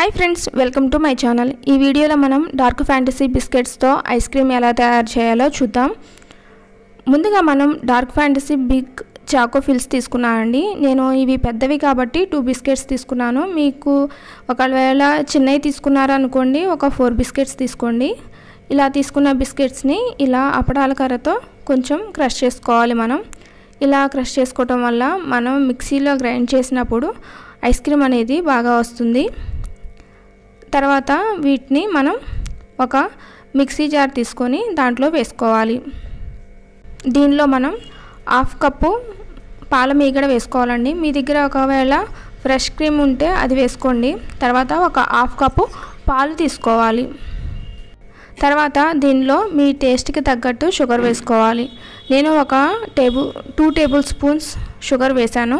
hi friends welcome to my channel ఈ వీడియోలో మనం డార్క్ ఫ్యాంటసీ బిస్కెట్స్తో ఐస్ క్రీమ్ ఎలా తయారు చేయాలో చూద్దాం ముందుగా మనం dark fantasy big choco fills తీసుకున్నానండి నేను ఇవి పెద్దవి కాబట్టి టూ బిస్కెట్స్ తీసుకున్నాను మీకు ఒకవేళ చిన్నవి తీసుకున్నారనుకోండి ఒక ఫోర్ బిస్కెట్స్ తీసుకోండి ఇలా తీసుకున్న బిస్కెట్స్ని ఇలా అప్పడాల కర్రతో కొంచెం క్రష్ చేసుకోవాలి మనం ఇలా క్రష్ చేసుకోవటం వల్ల మనం మిక్సీలో గ్రైండ్ చేసినప్పుడు ఐస్ క్రీమ్ అనేది బాగా వస్తుంది తర్వాత వీటిని మనం ఒక మిక్సీ జార్ తీసుకొని దాంట్లో వేసుకోవాలి దీనిలో మనం హాఫ్ కప్పు పాల మీగడ వేసుకోవాలండి మీ దగ్గర ఒకవేళ ఫ్రెష్ క్రీమ్ ఉంటే అది వేసుకోండి తర్వాత ఒక హాఫ్ కప్పు పాలు తీసుకోవాలి తర్వాత దీనిలో మీ టేస్ట్కి తగ్గట్టు షుగర్ వేసుకోవాలి నేను ఒక table two tablespoons sugar వేశాను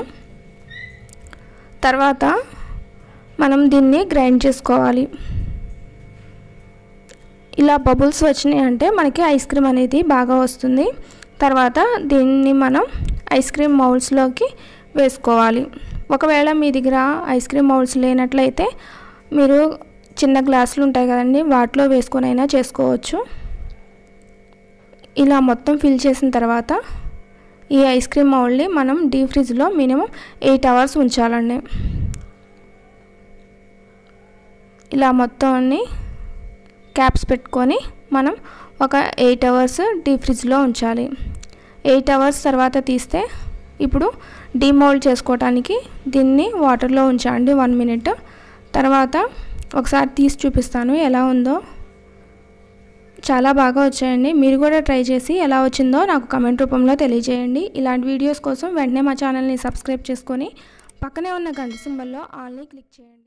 తర్వాత మనం దీన్ని గ్రైండ్ చేసుకోవాలి ఇలా బబుల్స్ వచ్చినాయి అంటే మనకి ఐస్ క్రీమ్ అనేది బాగా వస్తుంది తర్వాత దీన్ని మనం ఐస్ క్రీమ్ మౌల్స్లోకి వేసుకోవాలి ఒకవేళ మీ దగ్గర ఐస్ క్రీమ్ మౌల్స్ లేనట్లయితే మీరు చిన్న గ్లాసులు ఉంటాయి కదండి వాటిలో వేసుకొని అయినా చేసుకోవచ్చు ఇలా మొత్తం ఫిల్ చేసిన తర్వాత ఈ ఐస్ క్రీమ్ మౌల్ని మనం డీప్ ఫ్రిడ్జ్లో మినిమం ఎయిట్ అవర్స్ ఉంచాలండి ఇలా మొత్తం అన్ని క్యాప్స్ పెట్టుకొని మనం ఒక ఎయిట్ అవర్స్ డీప్ ఫ్రిడ్జ్లో ఉంచాలి ఎయిట్ అవర్స్ తర్వాత తీస్తే ఇప్పుడు డీమోల్డ్ చేసుకోవటానికి దీన్ని వాటర్లో ఉంచండి వన్ మినిట్ తర్వాత ఒకసారి తీసి చూపిస్తాను ఎలా ఉందో చాలా బాగా వచ్చాయండి మీరు కూడా ట్రై చేసి ఎలా వచ్చిందో నాకు కమెంట్ రూపంలో తెలియజేయండి ఇలాంటి వీడియోస్ కోసం వెంటనే మా ఛానల్ని సబ్స్క్రైబ్ చేసుకొని పక్కనే ఉన్న గంట సింబల్లో ఆల్ని క్లిక్ చేయండి